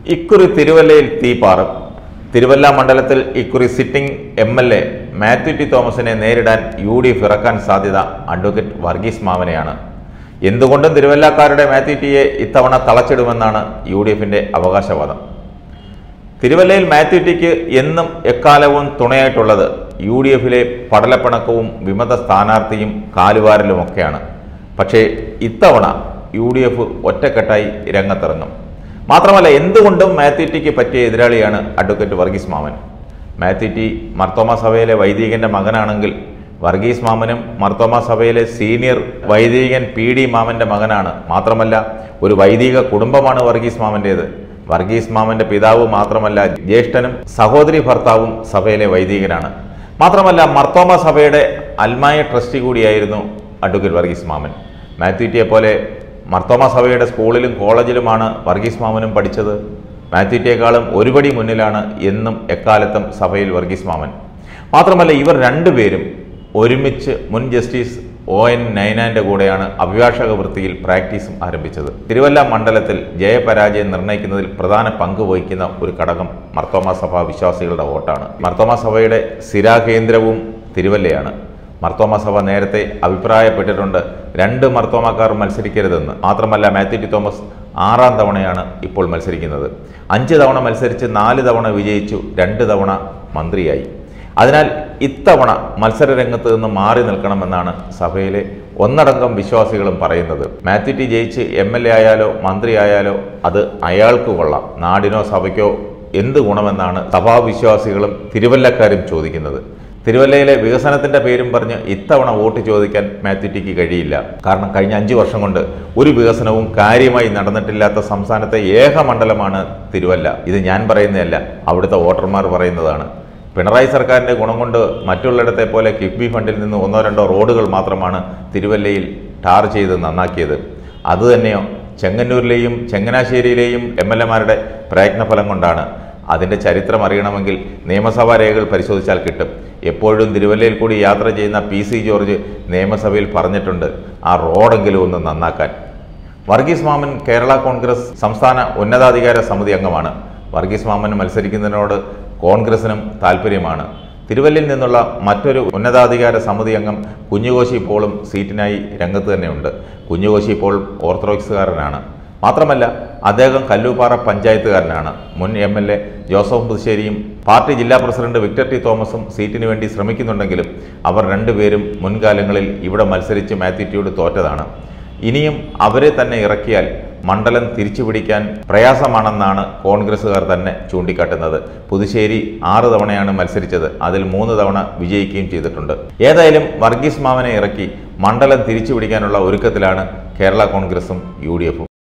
ഇക്കുറി തിരുവല്ലയിൽ തീപാറും തിരുവല്ല മണ്ഡലത്തിൽ ഇക്കുറി sitting M L A Mathew T തോമസിനെ നേരിടാൻ യു ഡി എഫ് ഇറക്കാൻ സാധ്യത അഡ്വക്കേറ്റ് വർഗീസ് മാമനെയാണ് എന്തുകൊണ്ടും തിരുവല്ലക്കാരുടെ മാത്യു ടിയെ ഇത്തവണ തളച്ചിടുമെന്നാണ് യു ഡി എഫിന്റെ അവകാശവാദം തിരുവല്ലയിൽ മാത്യു ടിക്ക് എന്നും എക്കാലവും തുണയായിട്ടുള്ളത് യു ഡി എഫിലെ പടലപ്പിണക്കവും വിമത സ്ഥാനാർത്ഥിയും കാലുവാരലുമൊക്കെയാണ് പക്ഷേ ഇത്തവണ യു ഡി എഫ് ഒറ്റക്കെട്ടായി രംഗത്തിറങ്ങും മാത്രമല്ല എന്തുകൊണ്ടും മാത്യു ടിക്ക് പറ്റിയ എതിരാളിയാണ് അഡ്വക്കേറ്റ് വർഗീസ് മാമൻ മാത്യു ടി മർത്തോമ സഭയിലെ വൈദികന്റെ മകനാണെങ്കിൽ വർഗീസ് മാമനും മർത്തോമ സഭയിലെ സീനിയർ വൈദികൻ പി ഡി മാമന്റെ മകനാണ് മാത്രമല്ല ഒരു വൈദിക കുടുംബമാണ് വർഗീസ് മാമന്റേത് വർഗീസ് മാമന്റെ പിതാവ് മാത്രമല്ല ജ്യേഷ്ഠനും സഹോദരി ഭർത്താവും സഭയിലെ വൈദികനാണ് മാത്രമല്ല മർത്തോമ സഭയുടെ അൽമായ ട്രസ്റ്റി കൂടിയായിരുന്നു അഡ്വക്കേറ്റ് വർഗീസ് മാമൻ മാത്യു ടിയെ പോലെ മർത്തോമ സഭയുടെ സ്കൂളിലും കോളേജിലുമാണ് വർഗീസ് മാമനും പഠിച്ചത് മാത്യു ടിയെക്കാളും ഒരുപടി മുന്നിലാണ് എന്നും എക്കാലത്തും സഭയിൽ വർഗീസ് മാമൻ മാത്രമല്ല ഇവർ രണ്ടുപേരും ഒരുമിച്ച് മുൻ ജസ്റ്റിസ് ഒ എൻ നൈനാന്റെ കൂടെയാണ് അഭിഭാഷക വൃത്തിയിൽ പ്രാക്ടീസും ആരംഭിച്ചത് തിരുവല്ല മണ്ഡലത്തിൽ ജയപരാജയം നിർണ്ണയിക്കുന്നതിൽ പ്രധാന പങ്ക് വഹിക്കുന്ന ഒരു ഘടകം മർത്തോമ സഭ വിശ്വാസികളുടെ വോട്ടാണ് മർത്തോമ സഭയുടെ സ്ഥിരാകേന്ദ്രവും തിരുവല്ലയാണ് മർത്തോമ സഭ നേരത്തെ അഭിപ്രായപ്പെട്ടിട്ടുണ്ട് രണ്ട് മർത്തോമക്കാർ മത്സരിക്കരുതെന്ന് മാത്രമല്ല മാത്യു ടി തോമസ് ആറാം തവണയാണ് ഇപ്പോൾ മത്സരിക്കുന്നത് അഞ്ച് തവണ മത്സരിച്ച് നാല് തവണ വിജയിച്ചു രണ്ട് തവണ മന്ത്രിയായി അതിനാൽ ഇത്തവണ മത്സര രംഗത്ത് നിന്ന് മാറി നിൽക്കണമെന്നാണ് സഭയിലെ ഒന്നടങ്കം വിശ്വാസികളും പറയുന്നത് മാത്യു ടി ജയിച്ച് എം എൽ എ ആയാലോ മന്ത്രി ആയാലോ അത് അയാൾക്ക് കൊള്ളാം നാടിനോ സഭയ്ക്കോ എന്ത് ഗുണമെന്നാണ് സഭാവിശ്വാസികളും തിരുവല്ലക്കാരും ചോദിക്കുന്നത് തിരുവല്ലയിലെ വികസനത്തിന്റെ പേരും പറഞ്ഞ് ഇത്തവണ വോട്ട് ചോദിക്കാൻ മാത്യു ടിക്ക് കഴിയില്ല കാരണം കഴിഞ്ഞ അഞ്ചു വർഷം കൊണ്ട് ഒരു വികസനവും കാര്യമായി നടന്നിട്ടില്ലാത്ത സംസ്ഥാനത്തെ ഏക മണ്ഡലമാണ് തിരുവല്ല ഇത് ഞാൻ പറയുന്നതല്ല അവിടുത്തെ വോട്ടർമാർ പറയുന്നതാണ് പിണറായി സർക്കാരിന്റെ ഗുണം കൊണ്ട് മറ്റുള്ളിടത്തെ പോലെ കിഫ്ബി ഫണ്ടിൽ നിന്ന് ഒന്നോ രണ്ടോ റോഡുകൾ മാത്രമാണ് തിരുവല്ലയിൽ ടാർ ചെയ്ത് നന്നാക്കിയത് അതുതന്നെയോ ചെങ്ങന്നൂരിലെയും ചങ്ങനാശ്ശേരിയിലെയും എം എൽ എമാരുടെ പ്രയത്നഫലം കൊണ്ടാണ് അതിൻ്റെ ചരിത്രം അറിയണമെങ്കിൽ നിയമസഭാ രേഖകൾ പരിശോധിച്ചാൽ കിട്ടും എപ്പോഴും തിരുവല്ലയിൽ കൂടി യാത്ര ചെയ്യുന്ന പി സി ജോർജ് നിയമസഭയിൽ പറഞ്ഞിട്ടുണ്ട് ആ റോഡെങ്കിലും ഒന്ന് നന്നാക്കാൻ വർഗീസ് മാമൻ കേരള കോൺഗ്രസ് സംസ്ഥാന ഉന്നതാധികാര സമിതി അംഗമാണ് വർഗീസ് മാമൻ മത്സരിക്കുന്നതിനോട് കോൺഗ്രസിനും താല്പര്യമാണ് തിരുവല്ലയിൽ നിന്നുള്ള മറ്റൊരു ഉന്നതാധികാര സമിതി അംഗം കുഞ്ഞുകോശി പോളും സീറ്റിനായി രംഗത്ത് തന്നെയുണ്ട് കുഞ്ഞുകോശി പോൾ ഓർത്തഡോക്സുകാരനാണ് മാത്രമല്ല അദ്ദേഹം കല്ലൂപ്പാറ പഞ്ചായത്തുകാരനാണ് മുൻ എം എൽ എ ജോസഫ് പുതുശ്ശേരിയും പാർട്ടി ജില്ലാ പ്രസിഡന്റ് വിക്ടർ ടി തോമസും സീറ്റിന് വേണ്ടി ശ്രമിക്കുന്നുണ്ടെങ്കിലും അവർ രണ്ടുപേരും മുൻകാലങ്ങളിൽ ഇവിടെ മത്സരിച്ച് മാത്യു ടിയോട് തോറ്റതാണ് ഇനിയും അവരെ തന്നെ ഇറക്കിയാൽ മണ്ഡലം തിരിച്ചുപിടിക്കാൻ പ്രയാസമാണെന്നാണ് കോൺഗ്രസ്സുകാർ തന്നെ ചൂണ്ടിക്കാട്ടുന്നത് പുതുശ്ശേരി ആറ് തവണയാണ് മത്സരിച്ചത് അതിൽ മൂന്ന് തവണ വിജയിക്കുകയും ചെയ്തിട്ടുണ്ട് ഏതായാലും വർഗീസ് മാമനെ ഇറക്കി മണ്ഡലം തിരിച്ചുപിടിക്കാനുള്ള ഒരുക്കത്തിലാണ് കേരള കോൺഗ്രസും യു